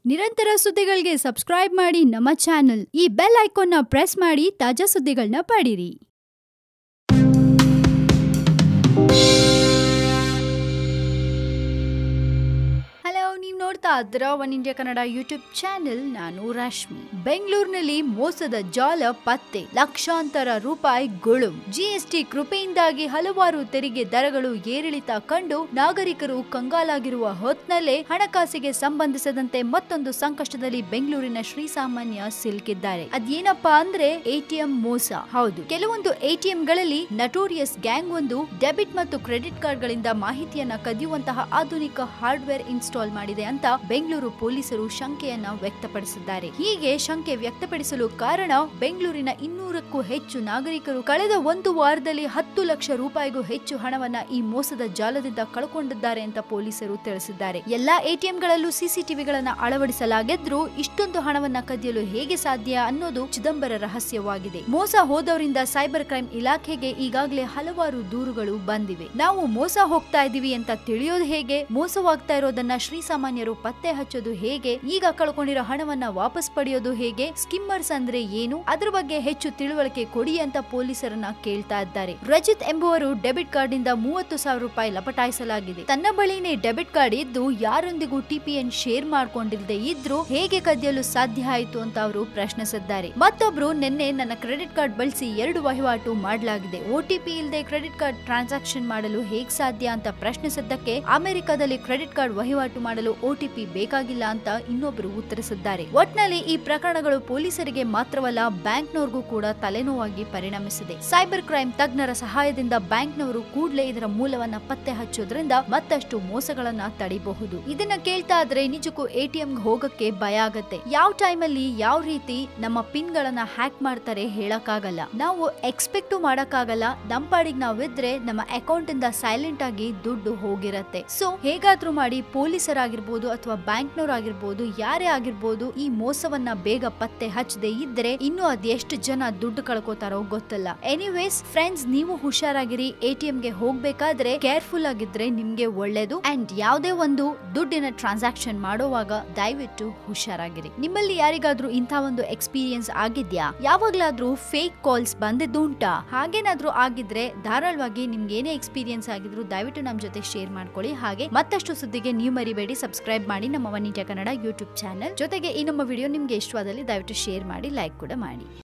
ನಿರಂತರ ಸುದ್ದಿಗಳಿಗೆ ಸಬ್ಸ್ಕ್ರೈಬ್ ಮಾಡಿ ನಮ್ಮ ಚಾನೆಲ್ ಈ ಬೆಲ್ ಐಕಾನ್ನ ಪ್ರೆಸ್ ಮಾಡಿ ತಾಜಾ ಸುದ್ದಿಗಳನ್ನ ಪಡೀರಿ ಹಲೋ ನೀವು ನೋಡ್ತಾ ಇದ್ರ one India Kannada YouTube channel ನಾನು ರಶ್ಮಿ ಬೆಂಗಳೂರಿನಲ್ಲಿ ಮೋಸದ ಜಾಲ ಪತ್ತೆ ಲಕ್ಷಾಂತರ ರೂಪಾಯಿ ಗುಳುಂ ಜಿಎಸ್ಟಿ ಕೃಪೆಯಿಂದಾಗಿ ಹಲವಾರು ತೆರಿಗೆ ದರಗಳು ಏರಿಳಿತ ಕಂಡು ನಾಗರಿಕರು ಕಂಗಾಲಾಗಿರುವ ಹೊತ್ನಲ್ಲೇ ಹಣಕಾಸಿಗೆ ಸಂಬಂಧಿಸಿದಂತೆ ಮತ್ತೊಂದು ಸಂಕಷ್ಟದಲ್ಲಿ ಬೆಂಗಳೂರಿನ ಶ್ರೀಸಾಮಾನ್ಯ ಸಿಲುಕಿದ್ದಾರೆ ಅದೇನಪ್ಪಾ ಅಂದ್ರೆ ಎಟಿಎಂ ಮೋಸ ಹೌದು ಕೆಲವೊಂದು ಎಟಿಎಂಗಳಲ್ಲಿ ನಟೋರಿಯಸ್ ಗ್ಯಾಂಗ್ ಒಂದು ಡೆಬಿಟ್ ಮತ್ತು ಕ್ರೆಡಿಟ್ ಕಾರ್ಡ್ ಗಳಿಂದ ಮಾಹಿತಿಯನ್ನ ಕದಿಯುವಂತಹ ಆಧುನಿಕ ಹಾರ್ಡ್ವೇರ್ ಇನ್ಸ್ಟಾಲ್ ಮಾಡಿದೆ ಅಂತ ಬೆಂಗಳೂರು ಪೊಲೀಸರು ಶಂಕೆಯನ್ನ ವ್ಯಕ್ತಪಡಿಸಿದ್ದಾರೆ ಹೀಗೆ ಶಂಕೆ ವ್ಯಕ್ತಪಡಿಸಲು ಕಾರಣ ಬೆಂಗಳೂರಿನ ಇನ್ನೂರಕ್ಕೂ ಹೆಚ್ಚು ನಾಗರಿಕರು ಕಳೆದ ಒಂದು ವಾರದಲ್ಲಿ ಹತ್ತು ಲಕ್ಷ ರೂಪಾಯಿಗೂ ಹೆಚ್ಚು ಹಣವನ್ನ ಈ ಮೋಸದ ಜಾಲದಿಂದ ಕಳ್ಕೊಂಡಿದ್ದಾರೆ ಅಂತ ಪೊಲೀಸರು ತಿಳಿಸಿದ್ದಾರೆ ಎಲ್ಲಾ ಎಟಿಎಂಗಳಲ್ಲೂ ಸಿಸಿಟಿವಿಗಳನ್ನ ಅಳವಡಿಸಲಾಗಿದ್ರೂ ಇಷ್ಟೊಂದು ಹಣವನ್ನ ಕದಿಯಲು ಹೇಗೆ ಸಾಧ್ಯ ಅನ್ನೋದು ಚಿದಂಬರ ರಹಸ್ಯವಾಗಿದೆ ಮೋಸ ಹೋದವರಿಂದ ಸೈಬರ್ ಕ್ರೈಮ್ ಇಲಾಖೆಗೆ ಈಗಾಗಲೇ ಹಲವಾರು ದೂರುಗಳು ಬಂದಿವೆ ನಾವು ಮೋಸ ಹೋಗ್ತಾ ಇದೀವಿ ಅಂತ ತಿಳಿಯೋದು ಹೇಗೆ ಮೋಸವಾಗ್ತಾ ಇರೋದನ್ನ ಶ್ರೀಸಾಮಾನ್ಯರು ಪತ್ತೆ ಹಚ್ಚೋದು ಹೇಗೆ ಈಗ ಕಳ್ಕೊಂಡಿರೋ ಹಣವನ್ನ ವಾಪಸ್ ಪಡೆಯೋದು ಹೇಗೆ ಸ್ಕಿಮ್ಮರ್ಸ್ ಅಂದ್ರೆ ಏನು ಅದ್ರ ಬಗ್ಗೆ ಹೆಚ್ಚು ತಿಳುವಳಿಕೆ ಕೊಡಿ ಅಂತ ಪೊಲೀಸರನ್ನ ಕೇಳ್ತಾ ಇದ್ದಾರೆ ರಜಿತ್ ಎಂಬುವರು ಡೆಬಿಟ್ ಕಾರ್ಡ್ ನಿಂದ ಮೂವತ್ತು ಸಾವಿರ ರೂಪಾಯಿ ಲಪಟಾಯಿಸಲಾಗಿದೆ ತನ್ನ ಬಳಿನೇ ಡೆಬಿಟ್ ಕಾರ್ಡ್ ಇದ್ದು ಯಾರೊಂದಿಗೂ ಟಿಪಿಎನ್ ಶೇರ್ ಮಾಡ್ಕೊಂಡಿಲ್ಲದೆ ಇದ್ರೂ ಹೇಗೆ ಕದಿಯಲು ಸಾಧ್ಯ ಆಯಿತು ಅಂತ ಅವರು ಪ್ರಶ್ನಿಸಿದ್ದಾರೆ ಮತ್ತೊಬ್ರು ನಿನ್ನೆ ನನ್ನ ಕ್ರೆಡಿಟ್ ಕಾರ್ಡ್ ಬಳಸಿ ಎರಡು ವಹಿವಾಟು ಮಾಡಲಾಗಿದೆ ಒಟಿಪಿ ಇಲ್ಲದೆ ಕ್ರೆಡಿಟ್ ಕಾರ್ಡ್ ಟ್ರಾನ್ಸಾಕ್ಷನ್ ಮಾಡಲು ಹೇಗ್ ಸಾಧ್ಯ ಅಂತ ಪ್ರಶ್ನಿಸಿದ್ದಕ್ಕೆ ಅಮೆರಿಕದಲ್ಲಿ ಕ್ರೆಡಿಟ್ ಕಾರ್ಡ್ ವಹಿವಾಟು ಮಾಡಲು ಒಟಿಪಿ ಬೇಕಾಗಿಲ್ಲ ಅಂತ ಇನ್ನೊಬ್ಬರು ಉತ್ತರಿಸಿದ್ದಾರೆ ಒಟ್ನಲ್ಲಿ ಈ ಪ್ರಕರಣಗಳು ಪೊಲೀಸರಿಗೆ ಮಾತ್ರವಲ್ಲ ಬ್ಯಾಂಕ್ನವ್ರಿಗೂ ಕೂಡ ತಲೆನೋವಾಗಿ ಪರಿಣಮಿಸಿದೆ ಸೈಬರ್ ಕ್ರೈಮ್ ತಜ್ಞರ ಸಹಾಯದಿಂದ ಬ್ಯಾಂಕ್ನವರು ಕೂಡಲೇ ಇದರ ಮೂಲವನ್ನ ಪತ್ತೆ ಹಚ್ಚೋದ್ರಿಂದ ಮತ್ತಷ್ಟು ಮೋಸಗಳನ್ನ ತಡಿಬಹುದು ಇದನ್ನ ಕೇಳ್ತಾ ಇದ್ರೆ ನಿಜಕ್ಕೂ ಎಟಿಎಂ ಹೋಗಕ್ಕೆ ಭಯ ಆಗತ್ತೆ ಯಾವ ಟೈಮಲ್ಲಿ ಯಾವ ರೀತಿ ನಮ್ಮ ಪಿನ್ ಗಳನ್ನ ಹ್ಯಾಕ್ ಮಾಡ್ತಾರೆ ಹೇಳಕ್ಕಾಗಲ್ಲ ನಾವು ಎಕ್ಸ್ಪೆಕ್ಟು ಮಾಡಕ್ಕಾಗಲ್ಲ ನಮ್ ಪಾಡಿಗೆ ನಾವಿದ್ರೆ ನಮ್ಮ ಅಕೌಂಟ್ ಇಂದ ಸೈಲೆಂಟ್ ಆಗಿ ದುಡ್ಡು ಹೋಗಿರತ್ತೆ ಸೊ ಹೇಗಾದ್ರೂ ಮಾಡಿ ಪೊಲೀಸರಾಗಿರ್ಬೋದು ಅಥವಾ ಬ್ಯಾಂಕ್ನವರಾಗಿರ್ಬೋದು ಯಾರೇ ಆಗಿರ್ಬೋದು ಈ ಮೋಸವನ್ನ ಬೇಗ ಪತ್ತೆ ಹಚ್ಚದೆ ಇದ್ರೆ ಇನ್ನು ಅದೆಷ್ಟು ಜನ ದುಡ್ಡು ಕಳ್ಕೋತಾರೋ ಗೊತ್ತಿಲ್ಲ ಎನಿವೇಸ್ ಫ್ರೆಂಡ್ಸ್ ನೀವು ಹುಷಾರಾಗಿರಿ ಎಟಿಎಂ ಗೆ ಹೋಗ್ಬೇಕಾದ್ರೆ ಕೇರ್ಫುಲ್ ಆಗಿದ್ರೆ ನಿಮ್ಗೆ ಒಳ್ಳೇದು ಅಂಡ್ ಯಾವುದೇ ಒಂದು ದುಡ್ಡಿನ ಟ್ರಾನ್ಸಾಕ್ಷನ್ ಮಾಡುವಾಗ ದಯವಿಟ್ಟು ಹುಷಾರಾಗಿರಿ ನಿಮ್ಮಲ್ಲಿ ಯಾರಿಗಾದ್ರೂ ಇಂಥ ಒಂದು ಎಕ್ಸ್ಪೀರಿಯನ್ಸ್ ಆಗಿದ್ಯಾ ಯಾವಾಗ್ಲಾದ್ರೂ ಫೇಕ್ ಕಾಲ್ಸ್ ಬಂದಿದ್ದು ಉಂಟಾ ಹಾಗೇನಾದ್ರೂ ಆಗಿದ್ರೆ ಧಾರಾಳವಾಗಿ ನಿಮ್ಗೆ ಏನೇ ಎಕ್ಸ್ಪೀರಿಯನ್ಸ್ ಆಗಿದ್ರು ದಯವಿಟ್ಟು ನಮ್ ಜೊತೆ ಶೇರ್ ಮಾಡ್ಕೊಳ್ಳಿ ಹಾಗೆ ಮತ್ತಷ್ಟು ಸುದ್ದಿಗೆ ನೀವು ಮರಿಬೇಡಿ ಸಬ್ಸ್ಕ್ರೈಬ್ ಮಾಡಿ ನಮ್ಮ one India Kannada YouTube channel ಜೊತೆಗೆ ಈ ನಮ್ಮ ವಿಡಿಯೋ ನಿಮ್ಗೆ ಇಷ್ಟವಾದಲ್ಲಿ ದಯವಿಟ್ಟು ಶೇರ್ ಮಾಡಿ ಲೈಕ್ ಕೂಡ ಮಾಡಿ